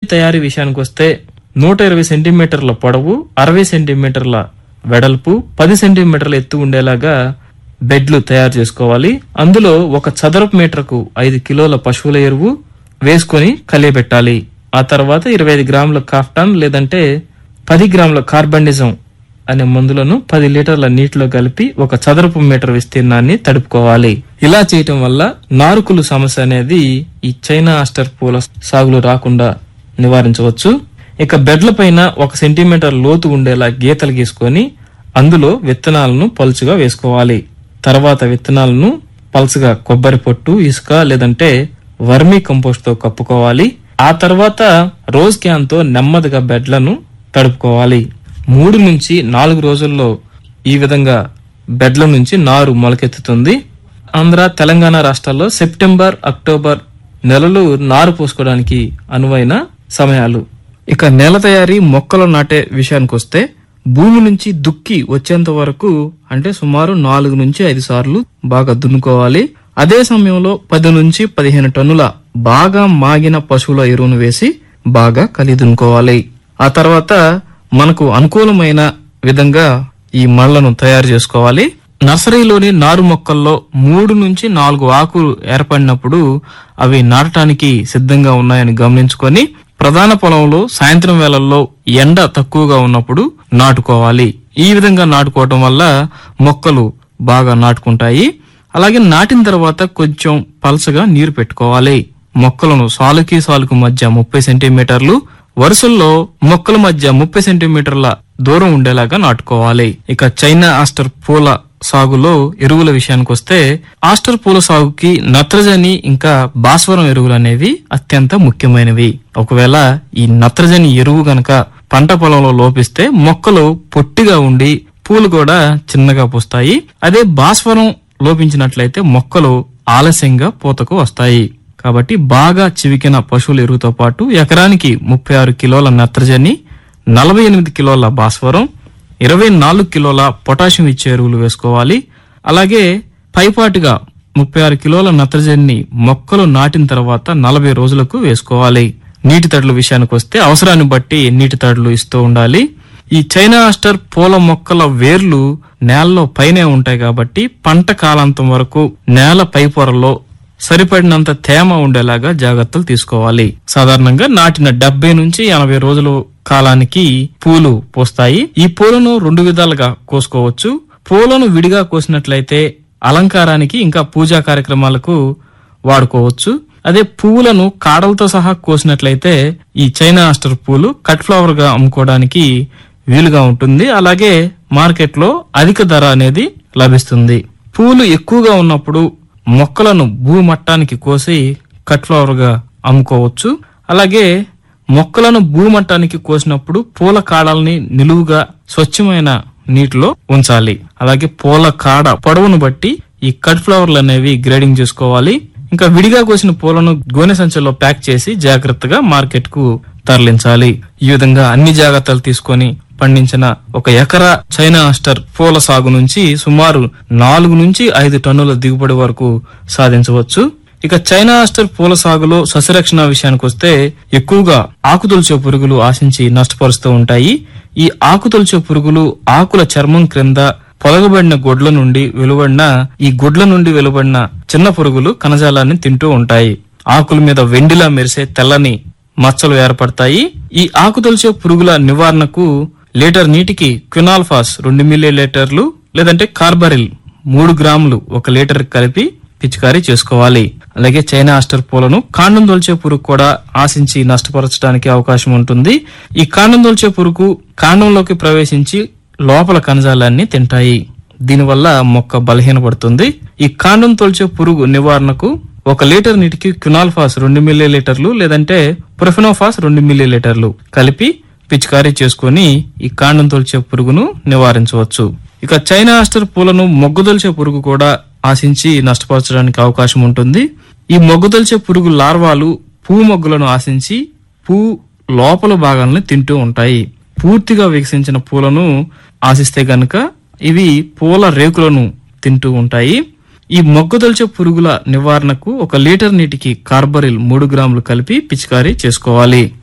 తయారీ విషయానికి వస్తే నూట ఇరవై సెంటీమీటర్ల పొడవు అరవై సెంటీమీటర్ల వెడల్పు పది సెంటీమీటర్ల ఎత్తు ఉండేలాగా బెడ్లు తయారు చేసుకోవాలి అందులో ఒక చదరపు మీటర్కు ఐదు కిలోల పశువుల ఎరువు వేసుకొని కలియబెట్టాలి ఆ తర్వాత ఇరవై ఐదు గ్రాముల కాఫ్టాన్ లేదంటే పది గ్రాముల కార్బనిజం అనే మందులను పది లీటర్ల నీటిలో కలిపి ఒక చదరపు మీటర్ విస్తీర్ణాన్ని తడుపుకోవాలి ఇలా చేయటం వల్ల నారుకులు సమస్య అనేది ఈ చైనా ఆస్టర్ పూల సాగులో రాకుండా నివారించవచ్చు ఇక బెడ్ల పైన ఒక సెంటీమీటర్ లోతు ఉండేలా గీతలు గీసుకొని అందులో విత్తనాలను పలుచుగా వేసుకోవాలి తర్వాత విత్తనాలను పల్చగా కొబ్బరి పొట్టు ఇసుక లేదంటే వర్మీ కంపోస్ట్ తో కప్పుకోవాలి ఆ తర్వాత రోజ్ క్యాన్ తో నెమ్మదిగా బెడ్లను తడుపుకోవాలి మూడు నుంచి నాలుగు రోజుల్లో ఈ విధంగా బెడ్ల నుంచి నారు మొలకెత్తుతుంది ఆంధ్ర తెలంగాణ రాష్ట్రాల్లో సెప్టెంబర్ అక్టోబర్ నెలలు నారు పోసుకోవడానికి అనువైన సమయాలు ఇక నేల తయారీ మొక్కలు నాటే విషయానికి వస్తే భూమి నుంచి దుక్కి వచ్చేంత వరకు అంటే సుమారు నాలుగు నుంచి ఐదు సార్లు బాగా దున్నుకోవాలి అదే సమయంలో పది నుంచి పదిహేను టన్నుల బాగా మాగిన పశువుల ఎరువును వేసి బాగా కలి దున్నుకోవాలి ఆ తర్వాత మనకు అనుకూలమైన విధంగా ఈ మళ్లను తయారు చేసుకోవాలి నర్సరీలోని నారు మొక్కల్లో మూడు నుంచి నాలుగు ఆకులు ఏర్పడినప్పుడు అవి నాటడానికి సిద్ధంగా ఉన్నాయని గమనించుకొని ప్రధాన పొలంలో సాయంత్రం వేళల్లో ఎండ తక్కువగా ఉన్నప్పుడు నాటుకోవాలి ఈ విధంగా నాటుకోవటం వల్ల మొక్కలు బాగా నాటుకుంటాయి అలాగే నాటిన తర్వాత కొంచెం పలసగా నీరు పెట్టుకోవాలి మొక్కలను సాలుకి సాలుకు మధ్య ముప్పై సెంటీమీటర్లు వరుసల్లో మొక్కల మధ్య ముప్పై సెంటీమీటర్ల దూరం ఉండేలాగా నాటుకోవాలి ఇక చైనా ఆస్టర్ పూల సాగులో ఎరువుల విషయానికి వస్తే ఆస్టర్ పూల సాగుకి నత్రజని ఇంకా భాస్వరం ఎరువులు అనేవి అత్యంత ముఖ్యమైనవి ఒకవేళ ఈ నత్రజని ఎరువు గనక పంట పొలంలో లోపిస్తే మొక్కలు పొట్టిగా ఉండి పూలు కూడా చిన్నగా పూస్తాయి అదే భాస్వరం లోపించినట్లయితే మొక్కలు ఆలస్యంగా పూతకు వస్తాయి కాబట్టి బాగా చివికిన పశువుల ఎరువుతో పాటు ఎకరానికి ముప్పై ఆరు కిలోల నత్రజని నలభై ఎనిమిది కిలోల భాస్వరం ఇరవై నాలుగు కిలోల పొటాషియం ఇచ్చే ఎరువులు వేసుకోవాలి అలాగే పైపాటుగా ముప్పై ఆరు కిలోల నత్రజనిని మొక్కలు నాటిన తర్వాత నలభై రోజులకు వేసుకోవాలి నీటి తడుల విషయానికి వస్తే అవసరాన్ని బట్టి నీటి తడులు ఇస్తూ ఉండాలి ఈ చైనా ఆస్టర్ పూల మొక్కల వేర్లు నేలలో పైనే ఉంటాయి కాబట్టి పంట కాలాంతం వరకు నేల పై పొరలో సరిపడినంత తేమ ఉండేలాగా జాగ్రత్తలు తీసుకోవాలి సాధారణంగా నాటిన డెబ్బై నుంచి ఎనభై రోజుల కాలానికి పూలు పూస్తాయి ఈ పూలను రెండు విధాలుగా కోసుకోవచ్చు పూలను విడిగా కోసినట్లయితే అలంకారానికి ఇంకా పూజా కార్యక్రమాలకు వాడుకోవచ్చు అదే పువ్వులను కాడలతో సహా కోసినట్లయితే ఈ చైనా ఆస్టర్ పూలు కట్ ఫ్లవర్ గా అమ్ముకోవడానికి వీలుగా ఉంటుంది అలాగే మార్కెట్లో అధిక ధర అనేది లభిస్తుంది పూలు ఎక్కువగా ఉన్నప్పుడు మొక్కలను భూమట్టానికి కోసి కట్ ఫ్లవర్ గా అమ్ముకోవచ్చు అలాగే మొక్కలను భూమట్టానికి కోసినప్పుడు పూల కాడల్ని నిలువుగా స్వచ్ఛమైన నీటిలో ఉంచాలి అలాగే పూల కాడ పొడవును బట్టి ఈ కట్ ఫ్లవర్లు అనేవి గ్రేడింగ్ చేసుకోవాలి ఇంకా విడిగా కోసిన పూలను గోనె సంచుల్లో ప్యాక్ చేసి జాగ్రత్తగా మార్కెట్ కు తరలించాలి ఈ విధంగా అన్ని జాగ్రత్తలు తీసుకొని పండించిన ఒక ఎకరా చైనా ఆస్టర్ పూల సాగు నుంచి సుమారు నాలుగు నుంచి ఐదు టన్నుల దిగుబడి వరకు సాధించవచ్చు ఇక చైనా ఆస్టర్ పూల సాగులో సస్యరక్షణ విషయానికి వస్తే ఎక్కువగా ఆకుతొలిచే పురుగులు ఆశించి నష్టపరుస్తూ ఉంటాయి ఈ ఆకుతొలిచే పురుగులు ఆకుల చర్మం క్రింద పొలగబడిన గొడ్ల నుండి వెలువడిన ఈ గుడ్ల నుండి వెలువడిన చిన్న పురుగులు కణజాలాన్ని తింటూ ఉంటాయి ఆకుల మీద వెండిలా మెరిసే తెల్లని మచ్చలు ఏర్పడతాయి ఈ ఆకుతొలిచే పురుగుల నివారణకు లీటర్ నీటికి క్వినాల్ఫాస్ రెండు మిల్లీ లీటర్లు లేదంటే కార్బరిల్ మూడు గ్రాములు ఒక లీటర్ కలిపి పిచికారీ చేసుకోవాలి అలాగే చైనా ఆస్టర్ పూలను కాండం దొల్చే పురుగు కూడా ఆశించి నష్టపరచడానికి అవకాశం ఉంటుంది ఈ కాండం దొల్చే పురుగు కాండంలోకి ప్రవేశించి లోపల కణజాలాన్ని తింటాయి దీనివల్ల మొక్క బలహీనపడుతుంది ఈ కాండం తొలిచే పురుగు నివారణకు ఒక లీటర్ నీటికి క్యునాల్ఫాస్ రెండు మిల్లీ లీటర్లు లేదంటే ప్రొఫెనోఫాస్ రెండు మిల్లీ లీటర్లు కలిపి పిచికారీ చేసుకొని ఈ కాండం తొలిచే పురుగును నివారించవచ్చు ఇక చైనా ఆస్టర్ పూలను మొగ్గుదొలిచే పురుగు కూడా ఆశించి నష్టపరచడానికి అవకాశం ఉంటుంది ఈ మొగ్గుదొలిచే పురుగు లార్వాలు పువ్వు మొగ్గులను ఆశించి పువ్వు లోపల భాగాలను తింటూ ఉంటాయి పూర్తిగా వికసించిన పూలను ఆశిస్తే గనుక ఇవి పూల రేకులను తింటూ ఉంటాయి ఈ మొగ్గదొల్చే పురుగుల నివారణకు ఒక లీటర్ నీటికి కార్బరిల్ మూడు గ్రాములు కలిపి పిచికారీ చేసుకోవాలి